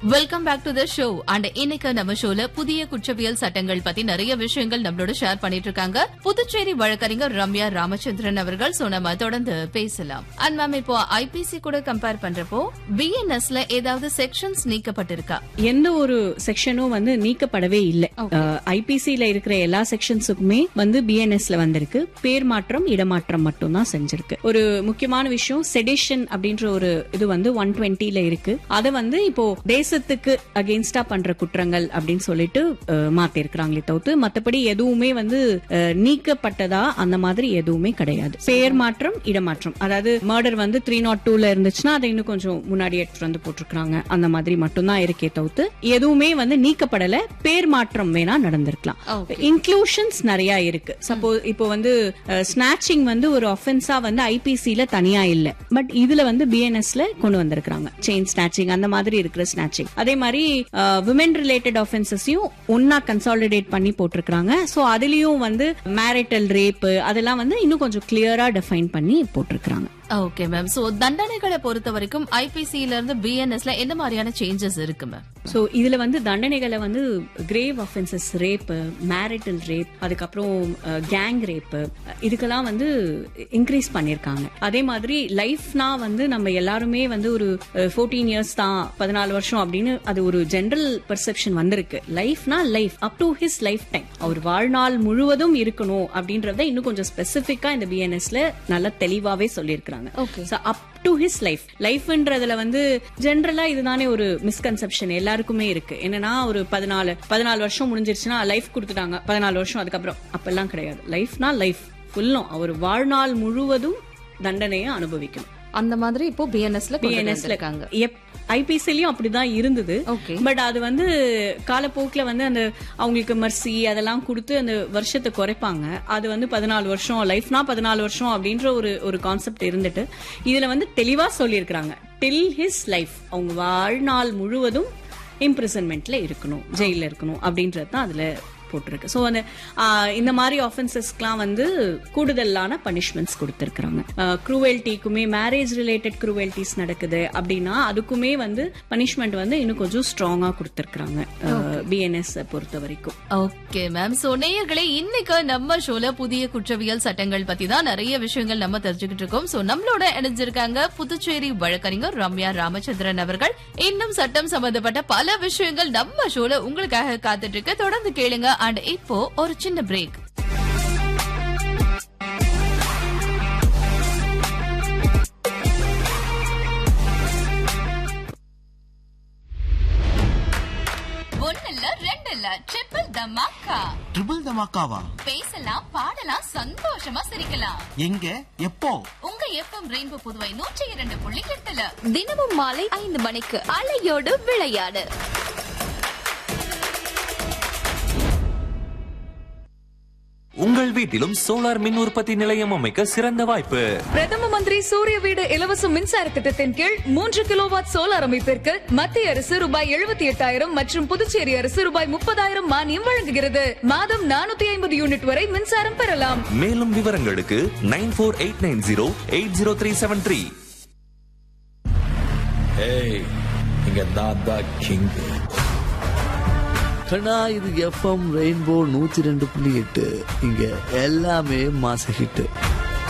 Welcome back to the show and இன்னைக்கு நம்ம ஷோல புதிய குற்றவியல் சட்டங்கள் பத்தி நிறைய விஷயங்கள் நம்மளோட ஷேர் பண்ணிட்டு இருக்காங்க புதுச்சேரி வழக்கறிஞர் ரம்யா ராமச்சந்திரன் அவர்கள் சோ நம்ம தொடர்ந்து பேசலாம் அண்ட் மேம் இப்போ ஐபிசி கூட கம்பேர் பண்றப்போ பிஎன்எஸ்ல ஏதாவது செக்ஷன்ஸ் நீக்கப்பட்டிருக்கா எந்த ஒரு செக்ஷனும் வந்து நீக்கப்படவே இல்லை ஐபிசில இருக்கிற எல்லா செக்ஷன்ஸுக்குமே வந்து பிஎன்எஸ்ல வந்திருக்கு பேர் மாற்றம் இடமாற்றம் மட்டும் தான் செஞ்சிருக்கு ஒரு முக்கியமான விஷயம் செடிஷன் அப்படின்ற ஒரு இது வந்து ஒன் டுவெண்ட்டில இருக்கு அதை வந்து இப்போ தேசத்துக்கு அகெயின்ஸ்டா பண்ற குற்றங்கள் அப்படின்னு சொல்லிட்டு மாத்திருக்கிறாங்களே தவிர்த்து மத்தபடி எதுவுமே வந்து அஹ், நீக்கப்பட்டதா அந்த மாதிரி எதுவுமே கிடையாது பேர் மாற்றம் இடமாற்றம் அதாவது மர்டர் வந்து த்ரீ நாட் டூல இருந்துச்சுன்னா அதை இன்னும் கொஞ்சம் முன்னாடி எடுத்துட்டு வந்து போட்டிருக்காங்க அந்த மாதிரி மட்டும்தான் இருக்கே தவிர்த்து எதுவுமே வந்து நீக்கப்படல பேர் மாற்றம் வேணா நடந்திருக்கலாம் Okay. இன்க்ளூஷன்ஸ் நிறைய இருக்கு சப்போஸ் இப்போ வந்து ஸ்நாச்சிங் வந்து ஒரு ஒஃபென்ஸா வந்து ஐபிசில தனியா இல்ல பட் இதுல வந்து பிஎன்எஸ்ல கொண்டு வந்திருக்காங்க செயின் ஸ்நாச்சிங் அந்த மாதிரி இருக்கிற ஸ்நாச்சிங் அதே மாதிரி விமன் ரிலேட்டட் ஆஃபென்சஸையும் ஒன்னா கன்சாலிடேட் பண்ணி போட்டிருக்காங்க சோ அதுலயும் வந்து மேரிட்டல் ரேப் அதெல்லாம் வந்து இன்னும் கொஞ்சம் கிளியரா டிஃபைன் பண்ணி போட்டிருக்காங்க ஓகே மேம் சோ தண்டனைகளை பொறுத்த வரைக்கும் ஐபிசில இருந்து பிஎன்எஸ்ல என்ன மாதிரியான சேஞ்சஸ் இருக்கு மேம் சோ இதுல வந்து தண்டனைகளை வந்து grave offences rape marital rape அதுக்கப்புறம் கேங் ரேப் இதுக்கெல்லாம் வந்து இன்க்ரீஸ் பண்ணிருக்காங்க அதே மாதிரி லைஃப்னா வந்து நம்ம எல்லாருமே வந்து ஒரு ஃபோர்டீன் இயர்ஸ் தான் பதினாலு வருஷம் அப்படின்னு அது ஒரு ஜெனரல் பெர்செப்ஷன் வந்திருக்கு லைஃப்னா life up to his lifetime அவர் வாழ்நாள் முழுவதும் இருக்கணும் அப்படின்றத இன்னும் கொஞ்சம் ஸ்பெசிபிக்கா இந்த பிஎன்எஸ்ல நல்லா தெளிவாவே சொல்லியிருக்காங்க Okay. Up to his life லைஃப்ன்றதுல வந்து ஜென்ரலா இதுதானே ஒரு மிஸ்கன்செப்ஷன் எல்லாருக்குமே இருக்கு என்னன்னா ஒரு பதினாலு பதினாலு வருஷம் முடிஞ்சிருச்சுன்னா லைஃப் கொடுத்துட்டாங்க பதினாலு வருஷம் அதுக்கப்புறம் அப்பெல்லாம் கிடையாது லைஃப்னா லைஃப் ஃபுல்லும் அவர் வாழ்நாள் முழுவதும் தண்டனையை அனுபவிக்கணும் அந்த மாதிரி இப்போ பிஎன்எஸ்ல பிஎன்எஸ்ல இருக்காங்க ஐபிசிலயும் அப்படிதான் இருந்தது ஓகே பட் அது வந்து காலப்போக்கில் வந்து அந்த அவங்களுக்கு மர்சி அதெல்லாம் கொடுத்து அந்த வருஷத்தை குறைப்பாங்க அது வந்து பதினாலு வருஷம் லைஃப்னா பதினாலு வருஷம் அப்படின்ற ஒரு ஒரு கான்செப்ட் இருந்துட்டு இதுல வந்து தெளிவா சொல்லியிருக்கிறாங்க டில் ஹிஸ் லைஃப் அவங்க வாழ்நாள் முழுவதும் இம்ப்ரிசன்மெண்ட்ல இருக்கணும் ஜெயில இருக்கணும் அப்படின்றது தான் அதுல போட்டிருக்கு ஸோ அந்த ஆ, இந்த மாதிரி ஆஃபென்சஸ்க்குலாம் வந்து கூடுதலான பனிஷ்மெண்ட்ஸ் கொடுத்துருக்காங்க க்ரூவல்ட்டிக்குமே மேரேஜ் ரிலேட்டட் க்ரூவல்ட்டிஸ் நடக்குது அப்படின்னா அதுக்குமே வந்து பனிஷ்மெண்ட் வந்து இன்னும் கொஞ்சம் ஸ்ட்ராங்கா கொடுத்துருக்காங்க பிஎன்எஸ் பொறுத்த வரைக்கும் ஓகே மேம் சோ நேயர்களே இன்னைக்கு நம்ம ஷோல புதிய குற்றவியல் சட்டங்கள் பத்தி தான் நிறைய விஷயங்கள் நம்ம தெரிஞ்சுக்கிட்டு இருக்கோம் சோ நம்மளோட இணைஞ்சிருக்காங்க புதுச்சேரி வழக்கறிஞர் ரம்யா ராமச்சந்திரன் அவர்கள் இன்னும் சட்டம் சம்பந்தப்பட்ட பல விஷயங்கள் நம்ம ஷோல உங்களுக்காக காத்துட்டு இருக்கு தொடர்ந்து கேளுங்க அண்ட் இப்போ ஒரு சின்ன பிரேக் ஒன்னு இல்ல ரெண்டு இல்ல ட்ரிபிள் தமாக்கா ட்ரிபிள் தமாக்காவா பேசலாம் பாடலாம் சந்தோஷமா சிரிக்கலாம் எங்க எப்போ உங்க எஃப்எம் ரெயின்போ புதுவை நூற்றி இரண்டு புள்ளி எட்டுல தினமும் மாலை ஐந்து மணிக்கு அலையோடு விளையாடு உங்கள் வீட்டிலும் சோலார் மின் உற்பத்தி நிலையம் அமைக்க சிறந்த வாய்ப்பு பிரதம மந்திரி சூரிய வீடு இலவச மின்சார திட்டத்தின் கீழ் மூன்று கிலோவாட் சோலார் அமைப்பிற்கு மத்திய அரசு ரூபாய் எழுபத்தி எட்டாயிரம் மற்றும் புதுச்சேரி அரசு ரூபாய் முப்பதாயிரம் மானியம் வழங்குகிறது மாதம் நானூத்தி ஐம்பது யூனிட் வரை மின்சாரம் பெறலாம் மேலும் விவரங்களுக்கு nine four eight nine zero eight zero three seven three ஏய் இங்க நான் தான் கிங் கண்ணா இது எஃப்எம் ரெயின்போ நூத்தி ரெண்டு புள்ளி எட்டு இங்க எல்லாமே மாச ஹிட்டு